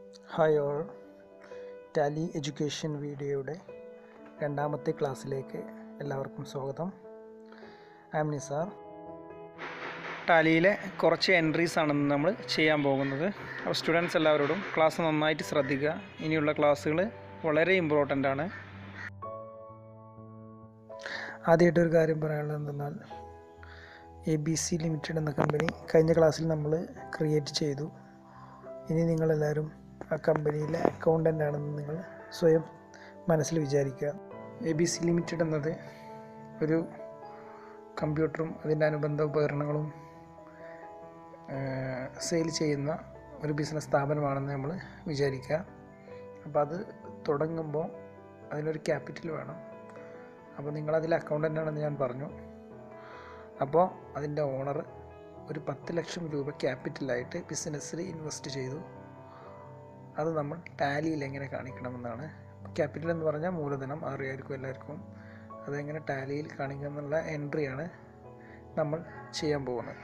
hi all Tally education വീഡിയോയുടെ രണ്ടാമത്തെ ക്ലാസ്സിലേക്ക് എല്ലാവർക്കും സ്വാഗതം ഐ എം നിസാർ ടാലിയിലെ കുറച്ച് എൻട്രീസ് ആണ് ഇന്ന് നമ്മൾ ചെയ്യാൻ പോകുന്നത് അപ്പോൾ സ്റ്റുഡൻസ് എല്ലാവരോടും ക്ലാസ് നന്നായിട്ട് ശ്രദ്ധിക്കുക ഇനിയുള്ള ക്ലാസ്സുകൾ വളരെ ഇമ്പോർട്ടൻ്റ് ആണ് ആദ്യമായിട്ട് ഒരു കാര്യം പറയാനുള്ളത് എന്തെന്നാൽ എ ബി സി ലിമിറ്റഡ് എന്ന കമ്പനി കഴിഞ്ഞ ക്ലാസ്സിൽ നമ്മൾ ക്രിയേറ്റ് ചെയ്തു ഇനി നിങ്ങളെല്ലാവരും ആ കമ്പനിയിലെ അക്കൗണ്ടൻ്റ് ആണെന്ന് നിങ്ങൾ സ്വയം മനസ്സിൽ വിചാരിക്കുക എ ബി സി ലിമിറ്റഡ് എന്നത് ഒരു കമ്പ്യൂട്ടറും അതിൻ്റെ അനുബന്ധ ഉപകരണങ്ങളും സെയിൽ ചെയ്യുന്ന ഒരു ബിസിനസ് സ്ഥാപനമാണെന്ന് നമ്മൾ വിചാരിക്കുക അപ്പോൾ അത് തുടങ്ങുമ്പോൾ അതിനൊരു ക്യാപിറ്റൽ വേണം അപ്പോൾ നിങ്ങളതിൽ അക്കൗണ്ടൻ്റ് ആണെന്ന് ഞാൻ പറഞ്ഞു അപ്പോൾ അതിൻ്റെ ഓണർ ഒരു പത്ത് ലക്ഷം രൂപ ക്യാപിറ്റലായിട്ട് ബിസിനസ്സിൽ ഇൻവെസ്റ്റ് ചെയ്തു അത് നമ്മൾ ടാലിയിൽ എങ്ങനെ കാണിക്കണമെന്നാണ് ക്യാപിറ്റൽ എന്ന് പറഞ്ഞാൽ മൂലധനം അറിയായിരിക്കും എല്ലാവർക്കും അതെങ്ങനെ ടാലിയിൽ കാണിക്കുക എന്നുള്ള എൻട്രിയാണ് നമ്മൾ ചെയ്യാൻ പോകുന്നത്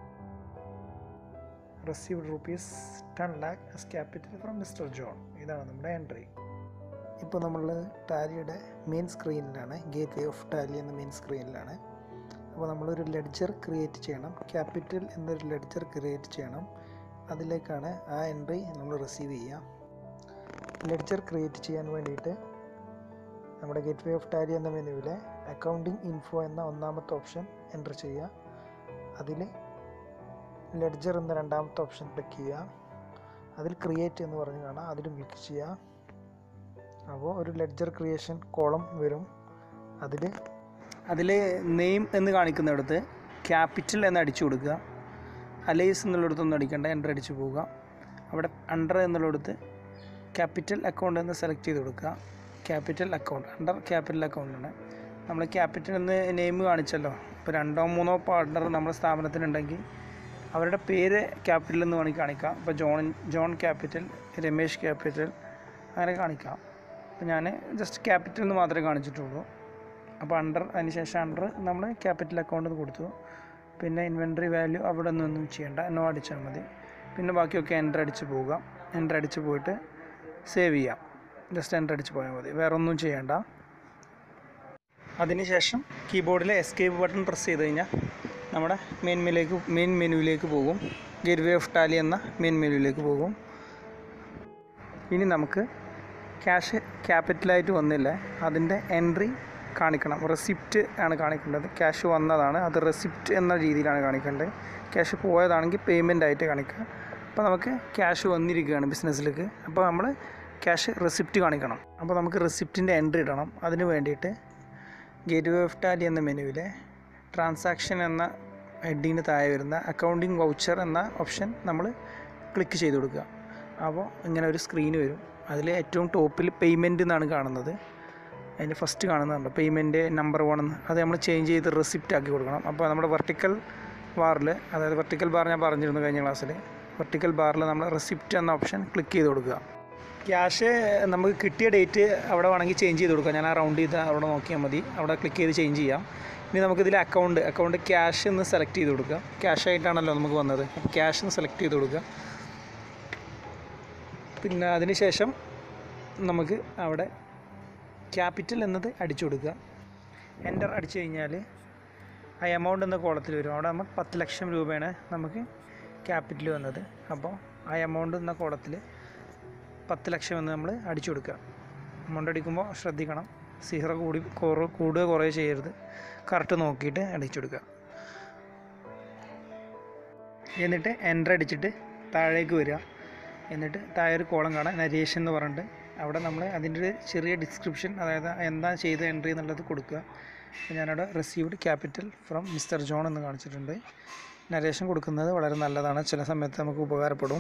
received rupees ten lakhs capital from mister John ഇതാണ് നമ്മുടെ എൻട്രി ഇപ്പോൾ നമ്മൾ ടാലിയുടെ മെയിൻ സ്ക്രീനിലാണ് ഗേറ്റ് വേ ഓഫ് ടാലി എന്ന മെയിൻ സ്ക്രീനിലാണ് അപ്പോൾ നമ്മളൊരു ലെഡ്ജർ ക്രിയേറ്റ് ചെയ്യണം ക്യാപിറ്റൽ എന്നൊരു ലെഡ്ജർ ക്രിയേറ്റ് ചെയ്യണം അതിലേക്കാണ് ആ എൻട്രി നമ്മൾ റിസീവ് ചെയ്യുക ലെഡ്ജർ ക്രിയേറ്റ് ചെയ്യാൻ വേണ്ടിയിട്ട് നമ്മുടെ ഗേറ്റ് വേ ഓഫ് ടാലി എന്ന മെനുവിലെ അക്കൗണ്ടിങ് ഇൻഫോ എന്ന ഒന്നാമത്തെ ഓപ്ഷൻ എൻ്റർ ചെയ്യുക അതിൽ ലെഡ്ജർ എന്ന രണ്ടാമത്തെ ഓപ്ഷൻ ക്ലിക്ക് ചെയ്യുക അതിൽ ക്രിയേറ്റ് എന്ന് പറഞ്ഞ് കാണാം അതിലും ക്ലിക്ക് ചെയ്യുക അപ്പോൾ ഒരു ലെഡ്ജർ ക്രിയേഷൻ കോളം വരും അതിൽ അതിൽ നെയിം എന്ന് കാണിക്കുന്നിടത്ത് ക്യാപിറ്റൽ എന്ന് അടിച്ചു കൊടുക്കുക അലൈസ് എന്നുള്ളിടത്തൊന്നും അടിക്കേണ്ട എൻ്റർ അടിച്ചു പോവുക അവിടെ അണ്ടർ എന്നുള്ളിടത്ത് ക്യാപിറ്റൽ അക്കൗണ്ട് എന്ന് സെലക്ട് ചെയ്ത് കൊടുക്കുക ക്യാപിറ്റൽ അക്കൗണ്ട് അണ്ടർ ക്യാപിറ്റൽ അക്കൗണ്ടാണ് നമ്മൾ ക്യാപിറ്റൽ എന്ന് നെയിം കാണിച്ചല്ലോ ഇപ്പോൾ രണ്ടോ മൂന്നോ പാർട്ണർ നമ്മുടെ സ്ഥാപനത്തിനുണ്ടെങ്കിൽ അവരുടെ പേര് ക്യാപിറ്റൽ എന്ന് വേണമെങ്കിൽ കാണിക്കാം ഇപ്പോൾ John John capital Ramesh capital അങ്ങനെ കാണിക്കാം അപ്പോൾ ഞാൻ ജസ്റ്റ് ക്യാപിറ്റൽ എന്ന് മാത്രമേ കാണിച്ചിട്ടുള്ളൂ അപ്പോൾ അണ്ടർ അതിന് ശേഷം അണ്ടർ നമ്മൾ ക്യാപിറ്റൽ അക്കൗണ്ട് കൊടുത്തു പിന്നെ ഇൻവെൻട്രി വാല്യൂ അവിടെ നിന്നൊന്നും ചെയ്യേണ്ട നോ അടിച്ചാൽ മതി പിന്നെ ബാക്കിയൊക്കെ എൻ്റർ അടിച്ച് പോവുക എൻ്റർ അടിച്ച് പോയിട്ട് സേവ് ചെയ്യാം ജസ്റ്റ് എൻ്റർ അടിച്ച് പോയാൽ മതി വേറെ ഒന്നും ചെയ്യേണ്ട അതിനുശേഷം കീബോർഡിലെ എസ്കേപ്പ് ബട്ടൺ പ്രസ് ചെയ്ത് കഴിഞ്ഞാൽ നമ്മുടെ മെയിൻ മെനുവിലേക്ക് മെയിൻ മെനുവിലേക്ക് പോകും ഗേറ്റ് വേ ഓഫ് ടാലി എന്ന മെയിൻ മെനുവിലേക്ക് പോകും ഇനി നമുക്ക് ക്യാഷ് ക്യാപിറ്റലായിട്ട് വന്നില്ലേ അതിൻ്റെ എൻട്രി കാണിക്കണം റെസിപ്റ്റ് ആണ് കാണിക്കേണ്ടത് ക്യാഷ് വന്നതാണ് അത് റെസിപ്റ്റ് എന്ന രീതിയിലാണ് കാണിക്കേണ്ടത് ക്യാഷ് പോയതാണെങ്കിൽ പേയ്മെൻ്റ് ആയിട്ട് കാണിക്കുക അപ്പോൾ നമുക്ക് ക്യാഷ് വന്നിരിക്കുകയാണ് ബിസിനസ്സിലേക്ക് അപ്പോൾ നമ്മൾ ക്യാഷ് റെസിപ്റ്റ് കാണിക്കണം അപ്പോൾ നമുക്ക് റെസിപ്റ്റിൻ്റെ എൻട്രി ഇടണം അതിന് വേണ്ടിയിട്ട് ഗേറ്റ് വേ ഓഫ് ടാലി എന്ന മെനുവിലെ ട്രാൻസാക്ഷൻ എന്ന ഹെഡിങ്ങിന് താഴെ വരുന്ന അക്കൗണ്ടിങ് വൗച്ചർ എന്ന ഓപ്ഷൻ നമ്മൾ ക്ലിക്ക് ചെയ്ത് കൊടുക്കുക അപ്പോൾ ഇങ്ങനെ ഒരു സ്ക്രീൻ വരും അതിൽ ഏറ്റവും ടോപ്പിൽ പേയ്മെൻറ്റ് എന്നാണ് കാണുന്നത് അതിൻ്റെ ഫസ്റ്റ് കാണുന്നുണ്ട് പേയ്മെൻറ്റ് നമ്പർ വൺ എന്ന് അത് നമ്മൾ ചേഞ്ച് ചെയ്ത് റെസിപ്റ്റ് ആക്കി കൊടുക്കണം അപ്പോൾ നമ്മുടെ വെർട്ടിക്കൽ ബാറിൽ അതായത് വെർട്ടിക്കൽ ബാർ ഞാൻ പറഞ്ഞിരുന്നു കഴിഞ്ഞ ക്ലാസ്സിൽ വെർട്ടിക്കൽ ബാറിൽ നമ്മൾ റെസിപ്റ്റ് എന്ന ഓപ്ഷൻ ക്ലിക്ക് ചെയ്ത് കൊടുക്കുക ക്യാഷ് നമുക്ക് കിട്ടിയ ഡേറ്റ് അവിടെ വേണമെങ്കിൽ ചേഞ്ച് ചെയ്ത് കൊടുക്കാം ഞാൻ ആ റൗണ്ട് ചെയ്ത് അവിടെ നോക്കിയാൽ മതി അവിടെ ക്ലിക്ക് ചെയ്ത് ചേഞ്ച് ചെയ്യാം ഇനി നമുക്കിതിൽ അക്കൗണ്ട് അക്കൗണ്ട് ക്യാഷ് എന്ന് സെലക്ട് ചെയ്ത് കൊടുക്കുക ക്യാഷ് ആയിട്ടാണല്ലോ നമുക്ക് വന്നത് അപ്പോൾ ക്യാഷ് എന്ന് സെലക്ട് ചെയ്ത് കൊടുക്കുക പിന്നെ അതിന് ശേഷം നമുക്ക് അവിടെ ക്യാപിറ്റൽ എന്നത് അടിച്ചു കൊടുക്കുക എൻ്റർ അടിച്ചു കഴിഞ്ഞാൽ ആ എമൗണ്ട് എന്ന കോളത്തിൽ വരും അവിടെ നമ്മൾ പത്ത് ലക്ഷം രൂപയാണ് നമുക്ക് ക്യാപിറ്റൽ വന്നത് അപ്പോൾ ആ എമൗണ്ട് എന്ന കോളത്തിൽ പത്ത് ലക്ഷം എന്ന് നമ്മൾ അടിച്ചു കൊടുക്കുക എമൗണ്ട് അടിക്കുമ്പോൾ ശ്രദ്ധിക്കണം സീറോ കൂടി കുറ കൂടുക കുറേ ചെയ്യരുത് കറക്റ്റ് നോക്കിയിട്ട് അടിച്ചു കൊടുക്കുക എന്നിട്ട് എൻ്റർ അടിച്ചിട്ട് താഴേക്ക് വരിക എന്നിട്ട് താഴെ ഒരു കോളം കാണാം നരേഷൻ എന്ന് പറഞ്ഞിട്ട് അവിടെ നമ്മൾ അതിൻ്റെ ഒരു ചെറിയ ഡിസ്ക്രിപ്ഷൻ അതായത് എന്താ ചെയ്ത എൻട്രി എന്നുള്ളത് കൊടുക്കുക ഞാനവിടെ received capital from mister John എന്ന് കാണിച്ചിട്ടുണ്ട് നരേഷൻ കൊടുക്കുന്നത് വളരെ നല്ലതാണ് ചില സമയത്ത് നമുക്ക് ഉപകാരപ്പെടും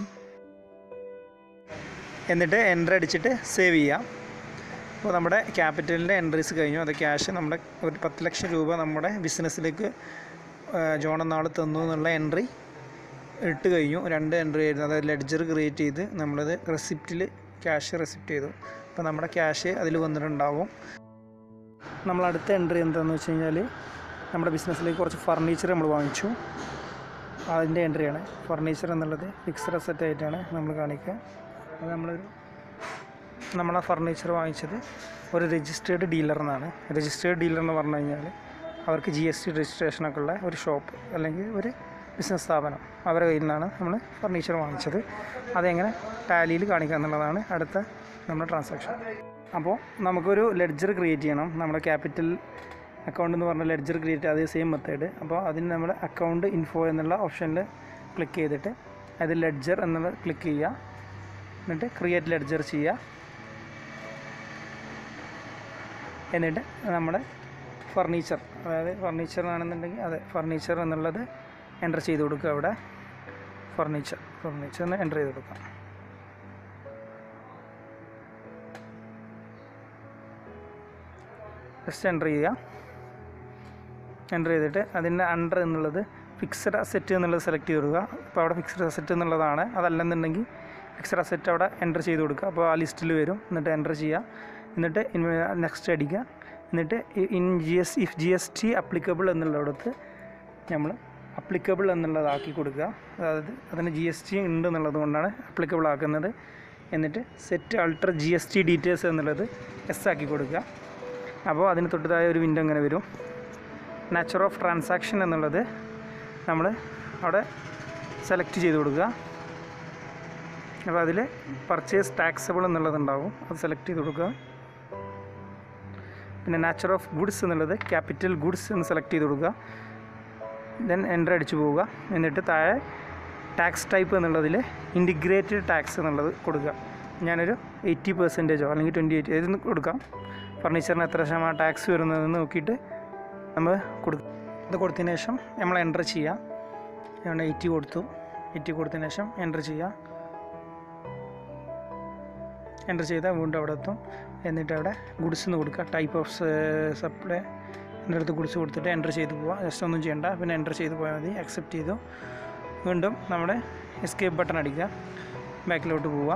എന്നിട്ട് എൻ്റർ അടിച്ചിട്ട് സേവ് ചെയ്യാം അപ്പോൾ നമ്മുടെ ക്യാപിറ്റലിൻ്റെ എൻട്രീസ് കഴിഞ്ഞു അത് ക്യാഷ് നമ്മുടെ ഒരു പത്ത് ലക്ഷം രൂപ നമ്മുടെ ബിസിനസ്സിലേക്ക് ജോൺ എന്നാൾ തന്നു എന്നുള്ള എൻട്രി ഇട്ട് കഴിഞ്ഞു രണ്ട് എൻട്രി ആയിരുന്നു അതായത് ലെഡ്ജർ ക്രിയേറ്റ് ചെയ്ത് നമ്മളത് റെസിപ്റ്റിൽ ക്യാഷ് റെസിപ്റ്റ് ചെയ്തു അപ്പോൾ നമ്മുടെ ക്യാഷ് അതിൽ വന്നിട്ടുണ്ടാവും നമ്മൾ അടുത്ത എൻട്രി എന്താണെന്ന് വെച്ച് കഴിഞ്ഞാൽ നമ്മുടെ ബിസിനസ്സിലേക്ക് കുറച്ച് ഫർണിച്ചർ നമ്മൾ വാങ്ങിച്ചു അതിൻ്റെ എൻട്രിയാണ് ഫർണിച്ചർ എന്നുള്ളത് ഫിക്സഡ് അസറ്റ് ആയിട്ടാണ് നമ്മൾ കാണിക്കുക അത് നമ്മളൊരു നമ്മളെ ഫർണിച്ചർ വാങ്ങിച്ചത് ഒരു രജിസ്റ്റേർഡ് ഡീലർ എന്നാണ് രജിസ്റ്റേർഡ് ഡീലർ എന്ന് പറഞ്ഞു കഴിഞ്ഞാൽ അവർക്ക് ജി എസ് ടി രജിസ്ട്രേഷനൊക്കെ ഉള്ള ഒരു ഷോപ്പ് അല്ലെങ്കിൽ ഒരു ബിസിനസ് സ്ഥാപനം അവരുടെ കയ്യിൽ നിന്നാണ് നമ്മൾ ഫർണിച്ചർ വാങ്ങിച്ചത് അതെങ്ങനെ ടാലിയിൽ കാണിക്കുക എന്നുള്ളതാണ് അടുത്ത നമ്മുടെ ട്രാൻസാക്ഷൻ അപ്പോൾ നമുക്കൊരു ലെഡ്ജർ ക്രിയേറ്റ് ചെയ്യണം നമ്മുടെ ക്യാപിറ്റൽ അക്കൗണ്ട് എന്ന് പറഞ്ഞ ലെഡ്ജർ ക്രിയേറ്റ് അതേ സെയിം മെത്തേഡ് അപ്പോൾ അതിന് നമ്മൾ അക്കൗണ്ട് ഇൻഫോ എന്നുള്ള ഓപ്ഷനിൽ ക്ലിക്ക് ചെയ്തിട്ട് അത് ലെഡ്ജർ എന്നുള്ള ക്ലിക്ക് ചെയ്യുക എന്നിട്ട് ക്രിയേറ്റ് ലെഡ്ജർ ചെയ്യുക എന്നിട്ട് നമ്മുടെ ഫർണിച്ചർ അതായത് ഫർണിച്ചർ ആണെന്നുണ്ടെങ്കിൽ അതെ ഫർണിച്ചർ എന്നുള്ളത് എൻ്റർ ചെയ്ത് കൊടുക്കുക അവിടെ ഫർണിച്ചർ ഫർണിച്ചർ എന്ന് എൻ്റർ ചെയ്ത് കൊടുക്കാം ജസ്റ്റ് എൻ്റർ ചെയ്യുക എൻ്റർ ചെയ്തിട്ട് അതിൻ്റെ അണ്ടർ എന്നുള്ളത് ഫിക്സഡ് അസെറ്റ് എന്നുള്ളത് സെലക്ട് ചെയ്ത് കൊടുക്കുക അപ്പോൾ അവിടെ ഫിക്സഡ് അസെറ്റ് എന്നുള്ളതാണ് അതല്ലെന്നുണ്ടെങ്കിൽ ഫിക്സഡ് അസെറ്റ് അവിടെ എൻ്റർ ചെയ്ത് കൊടുക്കുക അപ്പോൾ ആ ലിസ്റ്റിൽ വരും എന്നിട്ട് എൻ്റർ ചെയ്യുക എന്നിട്ട് നെക്സ്റ്റ് അടിക്കുക എന്നിട്ട് in G S if G S T applicable എന്നുള്ളിടത്ത് നമ്മൾ അപ്ലിക്കബിൾ എന്നുള്ളതാക്കി കൊടുക്കുക അതായത് അതിന് ജി എസ് ടി ഉണ്ട് എന്നുള്ളത് കൊണ്ടാണ് അപ്ലിക്കബിൾ ആക്കുന്നത് എന്നിട്ട് set alter G S T details എന്നുള്ളത് എസ് ആക്കി കൊടുക്കുക അപ്പോൾ അതിന് തൊട്ടതായ ഒരു വിൻഡോ ഇങ്ങനെ വരും നാച്ചർ ഓഫ് ട്രാൻസാക്ഷൻ എന്നുള്ളത് നമ്മൾ അവിടെ സെലക്ട് ചെയ്ത് കൊടുക്കുക അപ്പോൾ അതിൽ പർച്ചേസ് ടാക്സബിൾ എന്നുള്ളതുണ്ടാവും അത് സെലക്ട് ചെയ്ത് കൊടുക്കുക പിന്നെ നാച്ചർ ഓഫ് ഗുഡ്സ് എന്നുള്ളത് ക്യാപിറ്റൽ ഗുഡ്സ് എന്ന് സെലക്ട് ചെയ്ത് കൊടുക്കുക ദെൻ എൻ്റർ അടിച്ചു പോവുക എന്നിട്ട് താഴെ ടാക്സ് ടൈപ്പ് എന്നുള്ളതിൽ ഇൻറ്റിഗ്രേറ്റഡ് ടാക്സ് എന്നുള്ളത് കൊടുക്കുക ഞാനൊരു എയ്റ്റി പെർസെൻറ്റേജോ അല്ലെങ്കിൽ ട്വൻറ്റി എയ്റ്റ് ഏതെന്ന് കൊടുക്കാം ഫർണിച്ചറിന് എത്ര ശതമാനം ടാക്സ് വരുന്നതെന്ന് നോക്കിയിട്ട് നമ്മൾ കൊടുക്കും ഇത് കൊടുത്തതിന് ശേഷം നമ്മൾ എൻ്റർ ചെയ്യാം ഞാൻ എയ്റ്റി കൊടുത്തു എയ്റ്റി കൊടുത്തതിന് ശേഷം എൻ്റർ ചെയ്യുക എൻ്റർ ചെയ്താൽ വീണ്ടും അവിടെ എത്തും എന്നിട്ട് അവിടെ ഗുഡ്സ് എന്ന് കൊടുക്കുക ടൈപ്പ് ഓഫ് സപ്ലൈ എൻ്റെ അടുത്ത് ഗുഡ്സ് കൊടുത്തിട്ട് എൻ്റർ ചെയ്ത് പോവുക ജസ്റ്റ് ഒന്നും ചെയ്യണ്ട പിന്നെ എൻ്റർ ചെയ്ത് പോയാൽ മതി അക്സെപ്റ്റ് ചെയ്തു വീണ്ടും നമ്മുടെ എസ്കേപ്പ് ബട്ടൺ അടിക്കുക ബാക്കിലോട്ട് പോവുക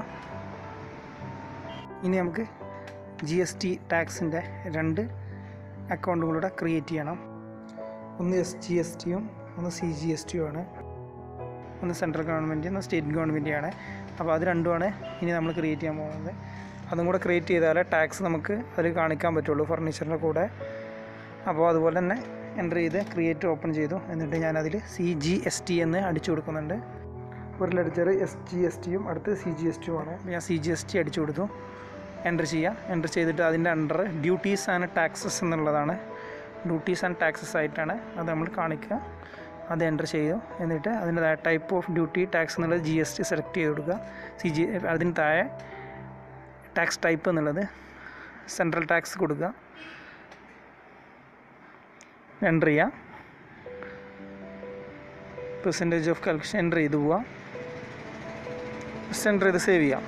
ഇനി നമുക്ക് ജി എസ് ടി ടാക്സിൻ്റെ രണ്ട് അക്കൗണ്ടുകളുടെ ക്രിയേറ്റ് ചെയ്യണം ഒന്ന് എസ് ജി എസ് ടിയും ഒന്ന് സി ജി എസ് ടിയും ആണ് ഒന്ന് സെൻട്രൽ ഗവൺമെൻറ് ഒന്ന് സ്റ്റേറ്റ് ഗവൺമെൻറ്റാണ് അപ്പോൾ അത് രണ്ടുമാണ് ഇനി നമ്മൾ ക്രിയേറ്റ് ചെയ്യാൻ പോകുന്നത് അതും കൂടെ ക്രിയേറ്റ് ചെയ്താലേ ടാക്സ് നമുക്ക് അതിൽ കാണിക്കാൻ പറ്റുള്ളൂ ഫർണിച്ചറിൻ്റെ കൂടെ അപ്പോൾ അതുപോലെ തന്നെ എൻ്റർ ചെയ്ത് ക്രിയേറ്റ് ഓപ്പൺ ചെയ്തു എന്നിട്ട് ഞാനതിൽ സി ജി എസ് ടി എന്ന് അടിച്ചു കൊടുക്കുന്നുണ്ട് ഒരു ലെഡ്ജർ എസ് ജി എസ് ടിയും അടുത്ത് സി ജി എസ് ടിയുമാണ് ഞാൻ സി ജി എസ് ടി അടിച്ചു കൊടുത്തു എൻ്റർ ചെയ്യുക എൻ്റർ ചെയ്തിട്ട് അതിൻ്റെ അണ്ടർ ഡ്യൂട്ടീസ് ആൻഡ് ടാക്സസ് എന്നുള്ളതാണ് ഡ്യൂട്ടീസ് ആൻഡ് ടാക്സസ് ആയിട്ടാണ് അത് നമ്മൾ കാണിക്കുക അത് എൻ്റർ ചെയ്തു എന്നിട്ട് അതിൻ്റെ ടൈപ്പ് ഓഫ് ഡ്യൂട്ടി ടാക്സ് എന്നുള്ളത് ജി എസ് ടി സെലക്ട് ചെയ്ത് കൊടുക്കുക സി ജി അതിന് താഴെ ടാക്സ് ടൈപ്പ് എന്നുള്ളത് സെൻട്രൽ ടാക്സ് കൊടുക്കുക എൻ്റർ ചെയ്യുക പെർസെൻറ്റേജ് ഓഫ് കാൽക്കുലേഷൻ എൻ്റർ ചെയ്ത് പോവുക എൻ്റർ ചെയ്ത് സേവ് ചെയ്യാം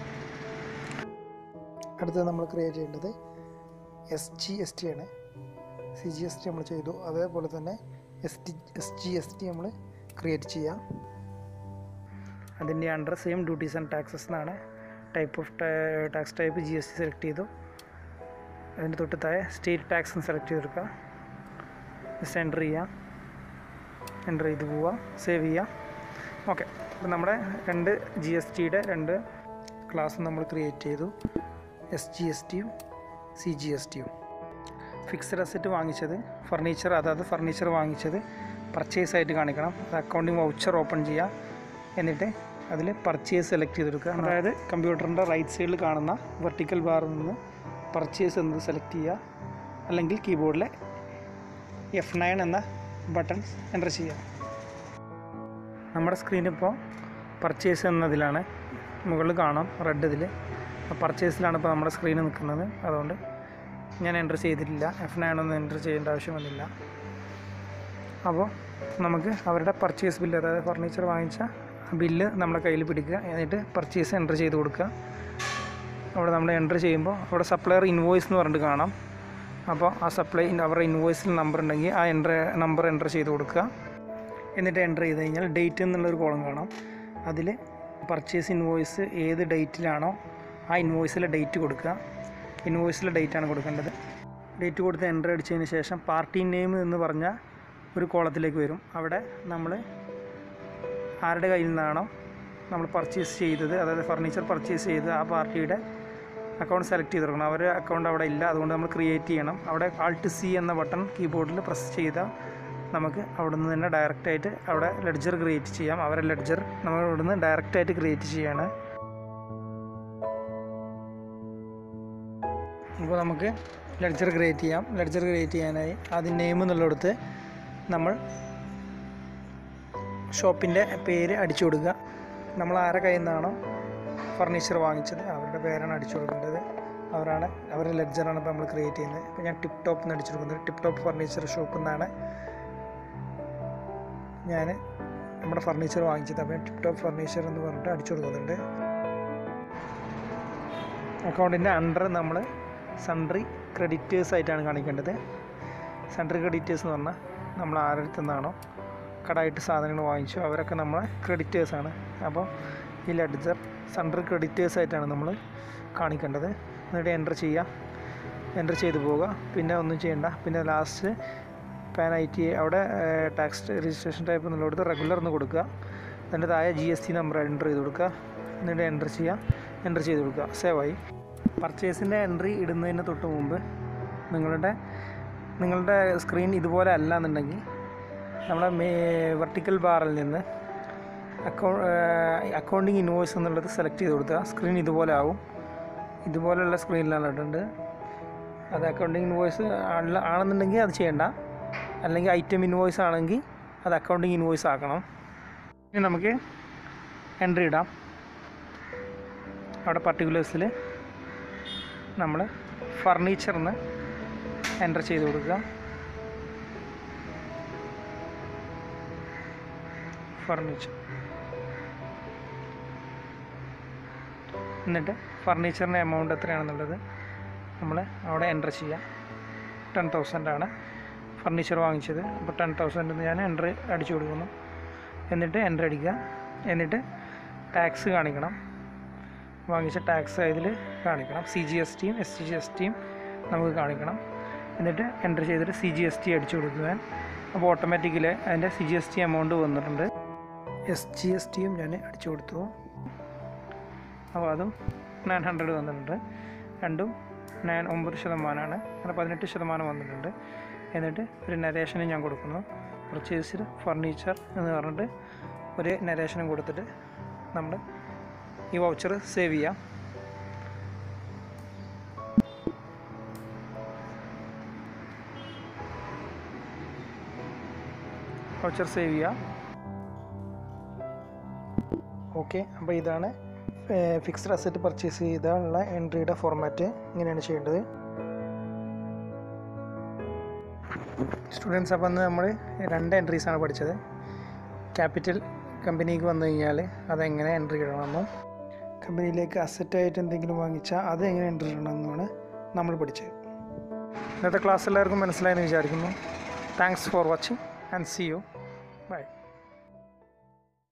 അടുത്തത് നമ്മൾ ക്രിയേറ്റ് ചെയ്യേണ്ടത് എസ് ജി എസ് ടി ആണ് സി ജി എസ് ടി നമ്മൾ ചെയ്തു അതേപോലെ തന്നെ S T S G S T നമ്മൾ ക്രിയേറ്റ് ചെയ്യാം അതിൻ്റെ under same duties and taxes എന്നാണ് type of tax type G S T select ചെയ്തു അതിൻ്റെ തൊട്ട് താഴെ സ്റ്റേറ്റ് ടാക്സ് എന്ന് സെലക്ട് ചെയ്തെടുക്കുക ജസ്റ്റ് എൻ്റർ ചെയ്യാം എൻ്റർ ചെയ്ത് പോവുക സേവ് ചെയ്യാം ഓക്കെ അപ്പോൾ നമ്മുടെ രണ്ട് ജി എസ് ടിയുടെ രണ്ട് ക്ലാസ് നമ്മൾ ക്രിയേറ്റ് ചെയ്തു എസ് ജി എസ് ടിയും സി ജി എസ് ടിയും ഫിക്സഡ് അസറ്റ് വാങ്ങിച്ചത് ഫർണിച്ചർ അതായത് ഫർണിച്ചർ വാങ്ങിച്ചത് പർച്ചേസ് ആയിട്ട് കാണിക്കണം അത് അക്കൗണ്ടിങ് വൗച്ചർ ഓപ്പൺ ചെയ്യുക എന്നിട്ട് അതിൽ പർച്ചേസ് സെലക്ട് ചെയ്തെടുക്കുക അതായത് കമ്പ്യൂട്ടറിൻ്റെ റൈറ്റ് സൈഡിൽ കാണുന്ന വെർട്ടിക്കൽ ബാറിൽ നിന്ന് പർച്ചേസ് എന്നത് സെലക്ട് ചെയ്യുക അല്ലെങ്കിൽ കീബോർഡിലെ എഫ് നയൻ എന്ന ബട്ടൺ എൻ്റർ ചെയ്യുക നമ്മുടെ സ്ക്രീൻ ഇപ്പോൾ പർച്ചേസ് എന്നതിലാണ് മുകളിൽ കാണാം റെഡ് ഇതിൽ പർച്ചേസിലാണ് ഇപ്പോൾ നമ്മുടെ സ്ക്രീൻ നിൽക്കുന്നത് അതുകൊണ്ട് ഞാൻ എൻ്റർ ചെയ്തിട്ടില്ല എഫ് നയൻ ഒന്നും എൻ്റർ ചെയ്യേണ്ട ആവശ്യം വന്നില്ല അപ്പോൾ നമുക്ക് അവരുടെ പർച്ചേസ് ബില്ല് അതായത് ഫർണിച്ചർ വാങ്ങിച്ച ബില്ല് നമ്മുടെ കയ്യിൽ പിടിക്കുക എന്നിട്ട് പർച്ചേസ് എൻ്റർ ചെയ്ത് കൊടുക്കുക അവിടെ നമ്മൾ എൻ്റർ ചെയ്യുമ്പോൾ അവിടെ സപ്ലയർ ഇൻവോയ്സ് എന്ന് പറഞ്ഞിട്ട് കാണാം അപ്പോൾ ആ സപ്ലൈ അവരുടെ ഇൻവോയ്സിൽ നമ്പർ ഉണ്ടെങ്കിൽ ആ എൻ്റർ നമ്പർ എൻ്റർ ചെയ്ത് കൊടുക്കുക എന്നിട്ട് എൻ്റർ ചെയ്ത് കഴിഞ്ഞാൽ ഡേറ്റ് എന്നുള്ളൊരു കോളം കാണാം അതിൽ പർച്ചേസ് ഇൻവോയ്സ് ഏത് ഡേറ്റിലാണോ ആ ഇൻവോയ്സിലെ ഡേറ്റ് കൊടുക്കുക ഇൻവോയ്സിലെ ഡേറ്റാണ് കൊടുക്കേണ്ടത് ഡേറ്റ് കൊടുത്ത് എൻ്റർ അടിച്ചതിന് ശേഷം പാർട്ടി നെയിം എന്ന് പറഞ്ഞ ഒരു കോളത്തിലേക്ക് വരും അവിടെ നമ്മൾ ആരുടെ കയ്യിൽ നിന്നാണോ നമ്മൾ പർച്ചേസ് ചെയ്തത് അതായത് ഫർണിച്ചർ പർച്ചേസ് ചെയ്ത് ആ പാർട്ടിയുടെ അക്കൗണ്ട് സെലക്ട് ചെയ്ത് കൊടുക്കണം അവർ അക്കൗണ്ട് അവിടെ ഇല്ല അതുകൊണ്ട് നമ്മൾ ക്രിയേറ്റ് ചെയ്യണം അവിടെ ആൾട്ട് സി എന്ന ബട്ടൺ കീബോർഡിൽ പ്രസ് ചെയ്താൽ നമുക്ക് അവിടെ നിന്ന് തന്നെ ഡയറക്റ്റായിട്ട് അവിടെ ലെഡ്ജർ ക്രിയേറ്റ് ചെയ്യാം അവരെ ലെഡ്ജർ നമ്മൾ ഇവിടെ നിന്ന് ഡയറക്റ്റായിട്ട് ക്രിയേറ്റ് ചെയ്യാണ് അപ്പോൾ നമുക്ക് ലെഡ്ജർ ക്രിയേറ്റ് ചെയ്യാം ലെഡ്ജർ ക്രിയേറ്റ് ചെയ്യാനായി ആദ്യം നെയിം എന്നുള്ളിടത്ത് നമ്മൾ ഷോപ്പിൻ്റെ പേര് അടിച്ചു കൊടുക്കുക നമ്മൾ ആരെ കയ്യിൽ നിന്നാണോ ഫർണിച്ചർ വാങ്ങിച്ചത് അവരുടെ പേരാണ് അടിച്ചു കൊടുക്കേണ്ടത് അവരാണ് അവരുടെ ലെഡ്ജറാണ് ഇപ്പോൾ നമ്മൾ ക്രിയേറ്റ് ചെയ്യുന്നത് ഇപ്പോൾ ഞാൻ ടിപ്പ് ടോപ്പ് എന്ന് അടിച്ചു കൊടുക്കുന്നത് ടിപ്പ് ടോപ്പ് ഫർണിച്ചർ ഷോപ്പിൽ നിന്നാണ് ഞാൻ നമ്മുടെ ഫർണിച്ചർ വാങ്ങിച്ചത് അപ്പോൾ ടിപ്പ് ടോപ്പ് ഫർണിച്ചർ എന്ന് പറഞ്ഞിട്ട് അടിച്ചു കൊടുക്കുന്നുണ്ട് അക്കൗണ്ടിൻ്റെ അണ്ടർ നമ്മൾ സൺട്രി ക്രെഡിറ്റേഴ്സ് ആയിട്ടാണ് കാണിക്കേണ്ടത് സൺട്രി ക്രെഡിറ്റേഴ്സ് എന്ന് പറഞ്ഞാൽ നമ്മൾ ആരുടെ നിന്നാണോ കടമായിട്ട് സാധനങ്ങൾ വാങ്ങിച്ചു അവരൊക്കെ നമ്മളെ ക്രെഡിറ്റേഴ്സാണ് അപ്പോൾ ഈ ലെഡ്ജർ സൺട്രി ക്രെഡിറ്റേഴ്സ് ആയിട്ടാണ് നമ്മൾ കാണിക്കേണ്ടത് എന്നിട്ട് എൻ്റർ ചെയ്യുക എൻ്റർ ചെയ്ത് പോവുക പിന്നെ ഒന്നും ചെയ്യണ്ട പിന്നെ ലാസ്റ്റ് പാൻ ഐ ടി അവിടെ ടാക്സ് രജിസ്ട്രേഷൻ ടൈപ്പ് എന്നുള്ളടത്ത് റെഗുലർ എന്ന് കൊടുക്കുക അതിൻ്റെ താഴെ G S T number enter ചെയ്ത് കൊടുക്കുക എന്നിട്ട് എൻ്റർ ചെയ്യുക എൻ്റർ ചെയ്ത് കൊടുക്കുക സേവായി പർച്ചേസിൻ്റെ എൻട്രി ഇടുന്നതിന് തൊട്ട് മുമ്പ് നിങ്ങളുടെ നിങ്ങളുടെ സ്ക്രീൻ ഇതുപോലെ അല്ല എന്നുണ്ടെങ്കിൽ നമ്മുടെ മേ വെർട്ടിക്കൽ ബാറിൽ നിന്ന് അക്കൗ അക്കൗണ്ടിങ് ഇൻവോയ്സ് എന്നുള്ളത് സെലക്ട് ചെയ്ത് കൊടുക്കുക സ്ക്രീൻ ഇതുപോലെ ആവും ഇതുപോലെയുള്ള സ്ക്രീനിലാണ് ഇട്ടുണ്ട് അത് അക്കൗണ്ടിങ് ഇൻവോയ്സ് ആണല്ല ആണെന്നുണ്ടെങ്കിൽ അത് ചെയ്യണ്ട അല്ലെങ്കിൽ ഐറ്റം ഇൻവോയ്സ് ആണെങ്കിൽ അത് അക്കൗണ്ടിങ് ഇൻവോയ്സ് ആക്കണം ഇനി നമുക്ക് എൻട്രി ഇടാം അവിടെ പർട്ടിക്കുലേഴ്സിൽ നമ്മൾ ഫർണിച്ചറിന് എൻ്റർ ചെയ്ത് കൊടുക്കുക ഫർണിച്ചർ എന്നിട്ട് ഫർണിച്ചറിൻ്റെ എമൗണ്ട് എത്രയാണെന്നുള്ളത് നമ്മൾ അവിടെ എൻ്റർ ചെയ്യാം ടെൻ തൗസൻഡ് ആണ് ഫർണിച്ചർ വാങ്ങിച്ചത് അപ്പോൾ ടെൻ തൗസൻഡ് ഞാൻ എൻ്റർ അടിച്ചു കൊടുക്കുന്നു എന്നിട്ട് എൻ്റർ അടിക്കുക എന്നിട്ട് ടാക്സ് കാണിക്കണം വാങ്ങിച്ച ടാക്സ് ഇതിൽ കാണിക്കണം സി ജി എസ് ടിയും എസ് ജി എസ് ടിയും നമുക്ക് കാണിക്കണം എന്നിട്ട് എൻ്റർ ചെയ്തിട്ട് സി ജി എസ് ടി അടിച്ചു കൊടുക്കുക അപ്പോൾ ഓട്ടോമാറ്റിക്കലി അതിൻ്റെ C G S T amount വന്നിട്ടുണ്ട് എസ് ജി എസ് ടിയും ഞാൻ അടിച്ചു കൊടുത്തു അപ്പോൾ അതും നയൻ ഹൺഡ്രഡ് വന്നിട്ടുണ്ട് രണ്ടും നയൻ ഒമ്പത് ശതമാനമാണ് അങ്ങനെ പതിനെട്ട് ശതമാനം വന്നിട്ടുണ്ട് എന്നിട്ട് ഒരു നരേഷനും ഞാൻ കൊടുക്കുന്നു പർച്ചേസിൽ ഫർണിച്ചർ എന്ന് പറഞ്ഞിട്ട് ഒരു നരേഷനും കൊടുത്തിട്ട് നമ്മൾ ഈ വൗച്ചർ സേവ് ചെയ്യാം വൗച്ചർ സേവ് ചെയ്യാം ഓക്കെ അപ്പോൾ ഇതാണ് ഫിക്സ്ഡ് അസറ്റ് പർച്ചേസ് ചെയ്താലുള്ള എൻട്രിയുടെ ഫോർമാറ്റ് ഇങ്ങനെയാണ് ചെയ്യേണ്ടത് സ്റ്റുഡൻസ് അപ്പോൾ അന്ന് നമ്മൾ രണ്ട് എൻട്രീസാണ് പഠിച്ചത് ക്യാപിറ്റൽ കമ്പനിക്ക് വന്നു കഴിഞ്ഞാൽ അതെങ്ങനെ എൻട്രി ഇടണമെന്നും കമ്പനിയിലേക്ക് അസറ്റായിട്ട് എന്തെങ്കിലും വാങ്ങിച്ചാൽ അത് എങ്ങനെ എൻട്രി ഇടണമെന്നുമാണ് നമ്മൾ പഠിച്ചത് ഇന്നത്തെ ക്ലാസ് എല്ലാവർക്കും മനസ്സിലായെന്ന് വിചാരിക്കുന്നു thanks for watching and see you by